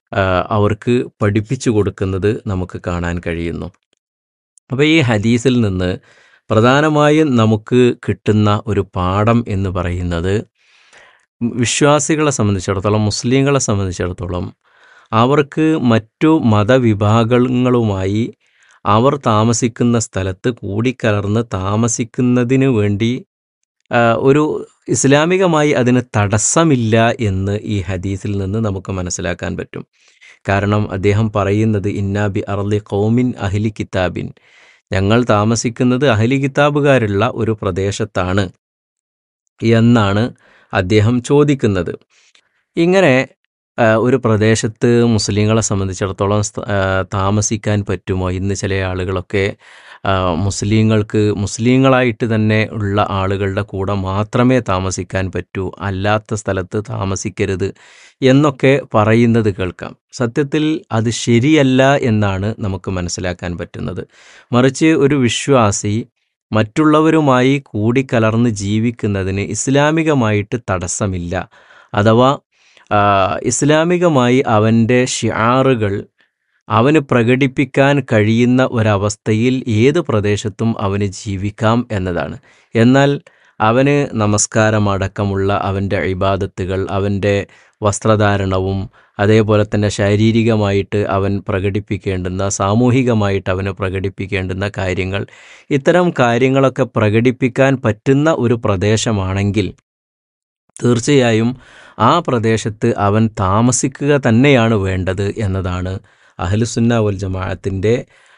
ആ, അവർക്ക് പഠിപ്പിച്ചു കൊടുക്കുന്നത് നമുക്ക് കാണാൻ കഴിയുന്നു അപ്പോൾ ഈ ഹദീസിൽ നിന്ന് പ്രധാനമായും നമുക്ക് കിട്ടുന്ന ഒരു പാഠം എന്ന് പറയുന്നത് വിശ്വാസികളെ സംബന്ധിച്ചിടത്തോളം മുസ്ലിങ്ങളെ സംബന്ധിച്ചിടത്തോളം അവർക്ക് മറ്റു മതവിഭാഗങ്ങളുമായി അവർ താമസിക്കുന്ന സ്ഥലത്ത് കൂടിക്കലർന്ന് താമസിക്കുന്നതിന് വേണ്ടി ആ, ഒരു ഇസ്ലാമികമായി അതിന് തടസ്സമില്ല എന്ന് ഈ ഹദീസിൽ നിന്ന് നമുക്ക് മനസ്സിലാക്കാൻ പറ്റും കാരണം അദ്ദേഹം പറയുന്നത് ഇന്നാബി അർലി കൗമിൻ അഹ്ലി കിതാബിൻ ഞങ്ങൾ താമസിക്കുന്നത് അഹ്ലി കിതാബുകാരുള്ള ഒരു പ്രദേശത്താണ് എന്നാണ് അദ്ദേഹം ചോദിക്കുന്നത് ഇങ്ങനെ ആ, ഒരു പ്രദേശത്ത് മുസ്ലിങ്ങളെ സംബന്ധിച്ചിടത്തോളം സ്ഥ- ആ, താമസിക്കാൻ പറ്റുമോ ഇന്ന് ചില ആളുകളൊക്കെ ആ, മുസ്ലിങ്ങൾക്ക് മുസ്ലിങ്ങളായിട്ട് തന്നെ ഉള്ള ആളുകളുടെ കൂടെ മാത്രമേ താമസിക്കാൻ പറ്റൂ അല്ലാത്ത സ്ഥലത്ത് താമസിക്കരുത് എന്നൊക്കെ പറയുന്നത് കേൾക്കാം സത്യത്തിൽ അത് ശരിയല്ല എന്നാണ് നമുക്ക് മനസ്സിലാക്കാൻ പറ്റുന്നത് മറിച്ച് ഒരു വിശ്വാസി മറ്റുള്ളവരുമായി കൂടിക്കലർന്ന് ജീവിക്കുന്നതിന് ഇസ്ലാമികമായിട്ട് തടസ്സമില്ല അഥവാ ആ, ഇസ്ലാമികമായി അവൻ്റെ ഷിയാറുകൾ അവന് പ്രകടിപ്പിക്കാൻ കഴിയുന്ന ഒരവസ്ഥയിൽ ഏത് പ്രദേശത്തും അവന് ജീവിക്കാം എന്നതാണ് എന്നാൽ അവന് നമസ്കാരമടക്കമുള്ള അവൻ്റെ ഇബാദത്തുകൾ അവൻ്റെ വസ്ത്രധാരണവും അതേപോലെ തന്നെ ശാരീരികമായിട്ട് അവൻ പ്രകടിപ്പിക്കേണ്ടുന്ന സാമൂഹികമായിട്ട് അവന് പ്രകടിപ്പിക്കേണ്ടുന്ന കാര്യങ്ങൾ ഇത്തരം കാര്യങ്ങളൊക്കെ പ്രകടിപ്പിക്കാൻ പറ്റുന്ന ഒരു പ്രദേശമാണെങ്കിൽ തീർച്ചയായും ആ പ്രദേശത്ത് അവൻ താമസിക്കുക തന്നെയാണ് വേണ്ടത് എന്നതാണ് അഹ്ലുസുന്ന വൽ ജമാഅത്തിൻ്റെ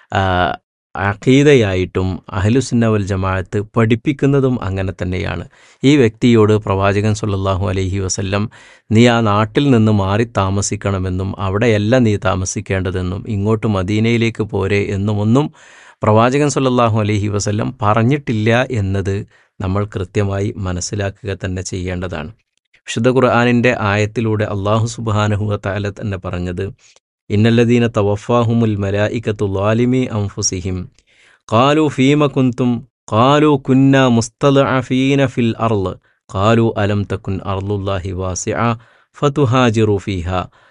അഖീദയായിട്ടും അഹ്ലുസുന്ന വൽ ജമാഅത്ത് പഠിപ്പിക്കുന്നതും അങ്ങനെ തന്നെയാണ് ഈ വ്യക്തിയോട് പ്രവാചകൻ സല്ലല്ലാഹു അലൈഹി വസല്ലം നീ ആ നാട്ടിൽ നിന്ന് മാറി താമസിക്കണമെന്നും അവിടെയല്ല നീ താമസിക്കേണ്ടതെന്നും ഇങ്ങോട്ട് മദീനയിലേക്ക് പോരെ എന്നുമൊന്നും പ്രവാചകൻ സല്ലല്ലാഹു അലൈഹി വസല്ലം പറഞ്ഞിട്ടില്ല എന്നത് നമ്മൾ കൃത്യമായി മനസ്സിലാക്കുക തന്നെ ചെയ്യേണ്ടതാണ് വിശുദ്ധ ഖുർആാനിൻ്റെ ആയത്തിലൂടെ അള്ളാഹു സുബാനഹുവ താല തന്നെ പറഞ്ഞത് ഇന്നല്ലദീന തവഫാഹുമുൽ മലായിക്കത്തു ലാലിമി അംഫുസിഹിം ഖാലു ഫീമ കുന്തും ഖാലു കുന്ന മുസ്തലഅഫീന ഫിൽ അർള് ഖാലു അലം തക്കുൻ അർളുല്ലാഹി വാസിഅ ഫതുഹാജിറു ഫീഹ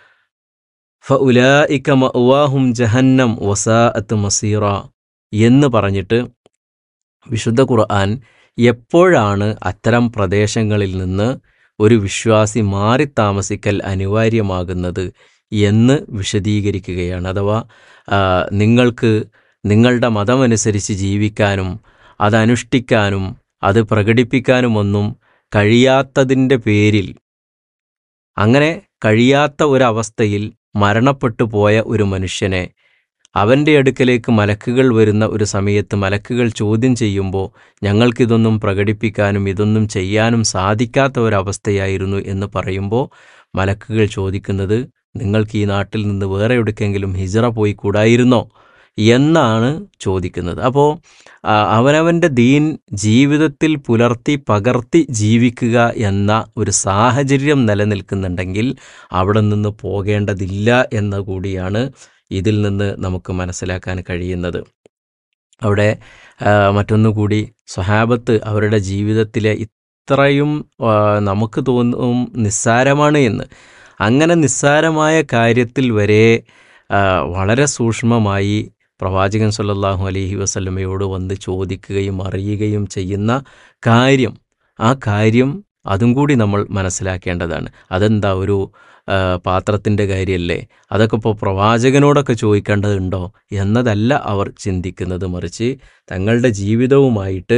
ഫഉലായിക മഅവാഹും ജഹന്നം വസാഅത്ത് മസീറ എന്ന് പറഞ്ഞിട്ട് വിശുദ്ധ ഖുർആൻ എപ്പോഴാണ് അത്തരം പ്രദേശങ്ങളിൽ നിന്ന് ഒരു വിശ്വാസി മാറി താമസിക്കൽ അനിവാര്യമാകുന്നത് എന്ന് വിശദീകരിക്കുകയാണ് അഥവാ ആ, നിങ്ങൾക്ക് നിങ്ങളുടെ മതമനുസരിച്ച് ജീവിക്കാനും അതനുഷ്ഠിക്കാനും അത് പ്രകടിപ്പിക്കാനുമൊന്നും കഴിയാത്തതിൻ്റെ പേരിൽ അങ്ങനെ കഴിയാത്ത ഒരവസ്ഥയിൽ മരണപ്പെട്ടു പോയ ഒരു മനുഷ്യനെ അവൻ്റെ അടുക്കലേക്ക് മലക്കുകൾ വരുന്ന ഒരു സമയത്ത് മലക്കുകൾ ചോദ്യം ചെയ്യുമ്പോൾ ഞങ്ങൾക്കിതൊന്നും പ്രകടിപ്പിക്കാനും ഇതൊന്നും ചെയ്യാനും സാധിക്കാത്ത ഒരവസ്ഥയായിരുന്നു എന്ന് പറയുമ്പോൾ മലക്കുകൾ ചോദിക്കുന്നത് നിങ്ങൾക്ക് ഈ നാട്ടിൽ നിന്ന് വേറെ എവിടേക്കെങ്കിലും ഹിജറ പോയി കൂടായിരുന്നോ എന്നാണ് ചോദിക്കുന്നത് അപ്പോൾ ആ, അവനവൻ്റെ ദീൻ ജീവിതത്തിൽ പുലർത്തി പകർത്തി ജീവിക്കുക എന്ന ഒരു സാഹചര്യം നിലനിൽക്കുന്നുണ്ടെങ്കിൽ അവിടെ നിന്ന് പോകേണ്ടതില്ല എന്ന കൂടിയാണ് ഇതിൽ നിന്ന് നമുക്ക് മനസ്സിലാക്കാൻ കഴിയുന്നത് അവിടെ ആ, മറ്റൊന്നുകൂടി സ്വഹാബത്ത് അവരുടെ ജീവിതത്തിലെ ഇത്രയും ആ, നമുക്ക് തോന്നും നിസ്സാരമാണ് എന്ന് അങ്ങനെ നിസ്സാരമായ കാര്യത്തിൽ വരെ ആ, വളരെ സൂക്ഷ്മമായി പ്രവാചകൻ സല്ലല്ലാഹു അലൈഹി വസല്ലമയോട് വന്ന് ചോദിക്കുകയും അറിയുകയും ചെയ്യുന്ന കാര്യം ആ കാര്യം അതും കൂടി നമ്മൾ മനസ്സിലാക്കേണ്ടതാണ് അതെന്താ ഒരു ആ, പാത്രത്തിൻ്റെ കാര്യമല്ലേ അതൊക്കെ ഇപ്പോൾ പ്രവാചകനോടൊക്കെ ചോദിക്കേണ്ടതുണ്ടോ എന്നതല്ല അവർ ചിന്തിക്കുന്നത് മറിച്ച് തങ്ങളുടെ ജീവിതവുമായിട്ട്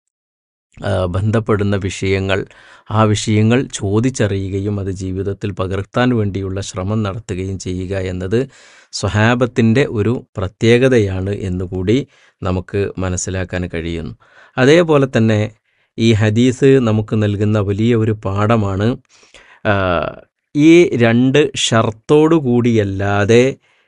ആ, ബന്ധപ്പെടുന്ന വിഷയങ്ങൾ ആ വിഷയങ്ങൾ ചോദിച്ചറിയുകയും അത് ജീവിതത്തിൽ പകർത്താൻ വേണ്ടിയുള്ള ശ്രമം നടത്തുകയും ചെയ്യുക എന്നത് സ്വഹാബത്തിൻ്റെ ഒരു പ്രത്യേകതയാണ് എന്നുകൂടി നമുക്ക് മനസ്സിലാക്കാൻ കഴിയുന്നു അതേപോലെ തന്നെ ഈ ഹദീസ് നമുക്ക് നൽകുന്ന വലിയ ഒരു പാഠമാണ് ആ, ഈ രണ്ട് ഷർത്തോടു കൂടിയല്ലാതെ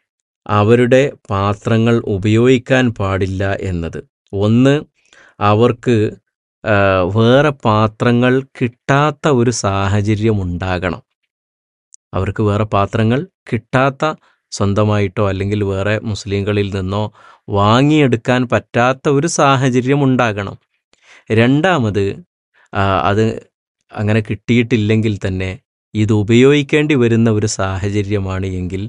അവരുടെ പാത്രങ്ങൾ ഉപയോഗിക്കാൻ പാടില്ല എന്നത് ഒന്ന് അവർക്ക് ആ, വേറെ പാത്രങ്ങൾ കിട്ടാത്ത ഒരു സാഹചര്യം ഉണ്ടാകണം അവർക്ക് വേറെ പാത്രങ്ങൾ കിട്ടാത്ത സ്വന്തമായിട്ടോ അല്ലെങ്കിൽ വേറെ മുസ്ലിങ്ങളിൽ നിന്നോ വാങ്ങിയെടുക്കാൻ പറ്റാത്ത ഒരു സാഹചര്യം ഉണ്ടാകണം രണ്ടാമത് ആ, അത് അങ്ങനെ കിട്ടിയിട്ടില്ലെങ്കിൽ തന്നെ ഇത് ഉപയോഗിക്കേണ്ടി വരുന്ന ഒരു സാഹചര്യമാണ് എങ്കിൽ